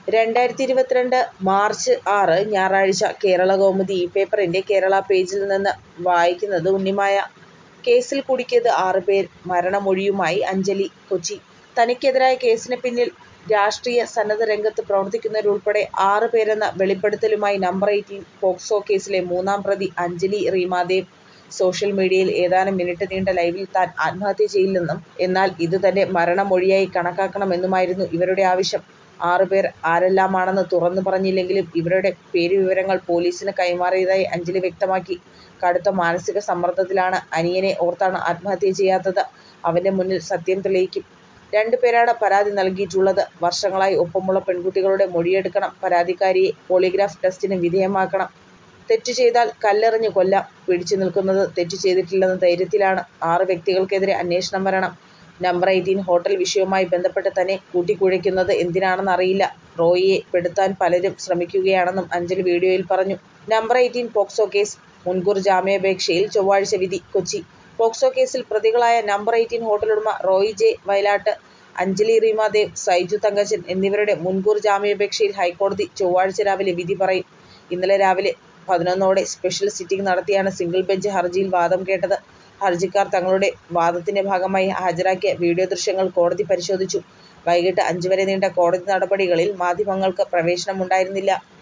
രണ്ടായിരത്തി ഇരുപത്തിരണ്ട് മാർച്ച് ആറ് ഞായറാഴ്ച കേരളകൗമുദി ഈ പേപ്പറിന്റെ കേരള പേജിൽ നിന്ന് വായിക്കുന്നത് ഉണ്ണിമായ. കേസിൽ കുടുക്കിയത് ആറ് പേർ മരണമൊഴിയുമായി അഞ്ജലി കൊച്ചി തനിക്കെതിരായ കേസിന് പിന്നിൽ രാഷ്ട്രീയ സന്നദ്ധ രംഗത്ത് പ്രവർത്തിക്കുന്നവരുൾപ്പെടെ ആറ് പേരെന്ന വെളിപ്പെടുത്തലുമായി നമ്പർ എയ്റ്റീൻ പോക്സോ കേസിലെ മൂന്നാം പ്രതി അഞ്ജലി റീമാദേവ് സോഷ്യൽ മീഡിയയിൽ ഏതാനും മിനിറ്റ് നീണ്ട ലൈവിൽ താൻ ആത്മഹത്യ ചെയ്യില്ലെന്നും എന്നാൽ ഇത് തന്റെ മരണമൊഴിയായി കണക്കാക്കണമെന്നുമായിരുന്നു ഇവരുടെ ആവശ്യം. ആറ് പേർ ആരെല്ലാമാണെന്ന് തുറന്നു പറഞ്ഞില്ലെങ്കിലും ഇവരുടെ പേരുവിവരങ്ങൾ പൊലീസിന് കൈമാറിയതായി അഞ്ജലി വ്യക്തമാക്കി. കടുത്ത മാനസിക സമ്മർദ്ദത്തിലാണ് അനിയനെ ഓർത്താണ് ആത്മഹത്യ ചെയ്യാത്തത്. അവന്റെ മുന്നിൽ സത്യം തെളിയിക്കും. രണ്ട് പേരാണ് പരാതി നൽകിയിട്ടുള്ളത്. വർഷങ്ങളായി ഒപ്പമുള്ള പെൺകുട്ടികളുടെ മൊഴിയെടുക്കണം. പരാതിക്കാരിയെ പോളിഗ്രാഫ് ടെസ്റ്റിന് വിധേയമാക്കണം. തെറ്റു ചെയ്താൽ കല്ലെറിഞ്ഞ് കൊല്ലാം. പിടിച്ചു നിൽക്കുന്നത് തെറ്റു ചെയ്തിട്ടില്ലെന്ന ധൈര്യത്തിലാണ്. ആറ് വ്യക്തികൾക്കെതിരെ അന്വേഷണം വരണം. നമ്പർ എയ്റ്റീൻ ഹോട്ടൽ വിഷയവുമായി ബന്ധപ്പെട്ട് തന്നെ കൂട്ടിക്കുഴയ്ക്കുന്നത് എന്തിനാണെന്ന് അറിയില്ല. റോയിയെ പെടുത്താൻ പലരും ശ്രമിക്കുകയാണെന്നും അഞ്ജലി വീഡിയോയിൽ പറഞ്ഞു. നമ്പർ എയ്റ്റീൻ പോക്സോ കേസ് മുൻകൂർ ജാമ്യാപേക്ഷയിൽ ചൊവ്വാഴ്ച വിധി കൊച്ചി പോക്സോ കേസിൽ പ്രതികളായ നമ്പർ എയ്റ്റീൻ ഹോട്ടലുടമ റോയി ജെ വയലാട്ട്, അഞ്ജലി റീമാദേവ്, സൈജു തങ്കച്ചൻ എന്നിവരുടെ മുൻകൂർ ജാമ്യാപേക്ഷയിൽ ഹൈക്കോടതി ചൊവ്വാഴ്ച രാവിലെ വിധി പറയും. ഇന്നലെ രാവിലെ പതിനൊന്നോടെ സ്പെഷ്യൽ സിറ്റിംഗ് നടത്തിയാണ് സിംഗിൾ ബെഞ്ച് ഹർജിയിൽ വാദം കേട്ടത്. ഹർജിക്കാർ തങ്ങളുടെ വാദത്തിന്റെ ഭാഗമായി ഹാജരാക്കിയ വീഡിയോ ദൃശ്യങ്ങൾ കോടതി പരിശോധിച്ചു. വൈകിട്ട് അഞ്ച് വരെ നീണ്ട കോടതി നടപടികളിൽ മാധ്യമങ്ങൾക്ക് പ്രവേശനമുണ്ടായിരുന്നില്ല.